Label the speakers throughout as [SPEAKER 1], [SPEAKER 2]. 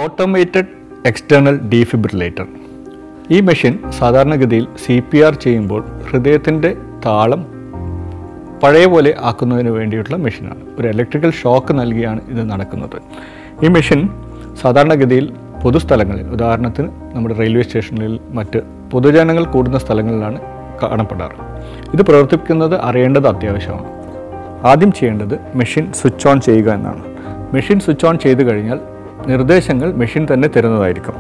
[SPEAKER 1] Automated external defibrillator ഈ machine സാധാരണഗതിയിൽ C P R ചെയ്യുമ്പോൾ ഹൃദയത്തിൻ്റെ താളം പഴയ പോലെ ആക്കുന്നതിന് വേണ്ടിയിട്ടുള്ള മെഷീനാണ് ഒരു ഇലക്ട്രിക്കൽ ഷോക്ക് നൽകിയാണ് ഇത് നടക്കുന്നത് ഈ മെഷീൻ സാധാരണഗതിയിൽ പൊതുസ്ഥലങ്ങളിൽ ഉദാഹരണത്തിന് നമ്മുടെ റെയിൽവേ സ്റ്റേഷനിൽ മറ്റ് പൊതുജനങ്ങൾ കൂടുന്ന സ്ഥലങ്ങളിലാണ് കാണപ്പെടാറ് ഇത് പ്രവർത്തിക്കുന്നത് അറിയേണ്ടത് അത്യാവശ്യമാണ് ആദ്യം ചെയ്യേണ്ടത് മെഷീൻ സ്വിച്ച് ഓൺ ചെയ്യുക എന്നാണ് മെഷീൻ സ്വിച്ച് ഓൺ ചെയ്തു കഴിഞ്ഞാൽ നിർദ്ദേശങ്ങൾ മെഷീൻ തന്നെ തരുന്നതായിരിക്കും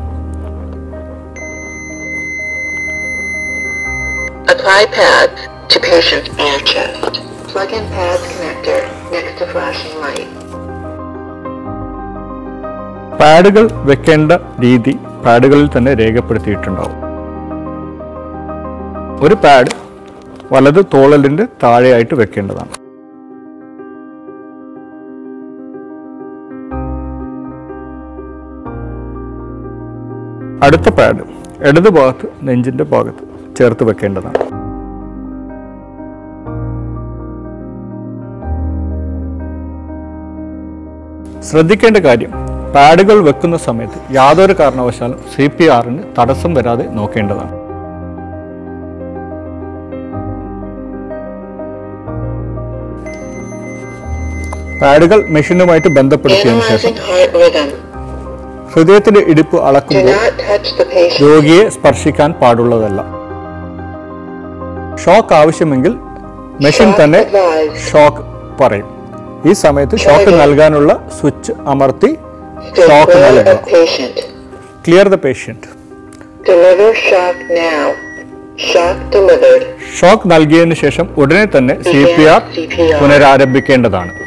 [SPEAKER 2] Apply pads to patient's bare chest. Plug in pads connector next to flashing light.
[SPEAKER 1] പാഡുകൾ വെക്കേണ്ട രീതി പാഡുകളിൽ തന്നെ രേഖപ്പെടുത്തിയിട്ടുണ്ടാവും ഒരു പാഡ് വലത് തോളലിൻ്റെ താഴെയായിട്ട് വെക്കേണ്ടതാണ് അടുത്ത പാഡ് ഇടത് ഭാഗത്ത് നെഞ്ചിൻ്റെ ഭാഗത്ത് ചേർത്ത് വെക്കേണ്ടതാണ് ശ്രദ്ധിക്കേണ്ട കാര്യം പാഡുകൾ വെക്കുന്ന സമയത്ത് യാതൊരു കാരണവശാലും സി പി ആറിന് തടസ്സം വരാതെ നോക്കേണ്ടതാണ് പാഡുകൾ മെഷീനുമായിട്ട് ബന്ധപ്പെടുത്തിയതിനു ശേഷം
[SPEAKER 2] Analyzing heart rhythm.
[SPEAKER 1] ഹൃദയത്തിന്റെ ഇടിപ്പ്
[SPEAKER 2] Do
[SPEAKER 1] അളക്കുമ്പോൾ
[SPEAKER 2] not touch the patient.
[SPEAKER 1] രോഗിയെ സ്പർശിക്കാൻ പാടുള്ളതല്ല ഷോക്ക് ആവശ്യമെങ്കിൽ മെഷീൻ
[SPEAKER 2] Shock
[SPEAKER 1] തന്നെ
[SPEAKER 2] advised.
[SPEAKER 1] ഷോക്ക് പറയും ഈ സമയത്ത് ഷോക്ക് നൽകാനുള്ള സ്വിച്ച് അമർത്തി
[SPEAKER 2] To
[SPEAKER 1] ഷോക്ക്
[SPEAKER 2] clear
[SPEAKER 1] നൽകുക
[SPEAKER 2] a patient.
[SPEAKER 1] Clear the patient
[SPEAKER 2] Deliver shock now. Shock delivered.
[SPEAKER 1] Shock നൽകിയതിനു ശേഷം ഉടനെ തന്നെ സി പി ആർ
[SPEAKER 2] CPR.
[SPEAKER 1] പുനരാരംഭിക്കേണ്ടതാണ്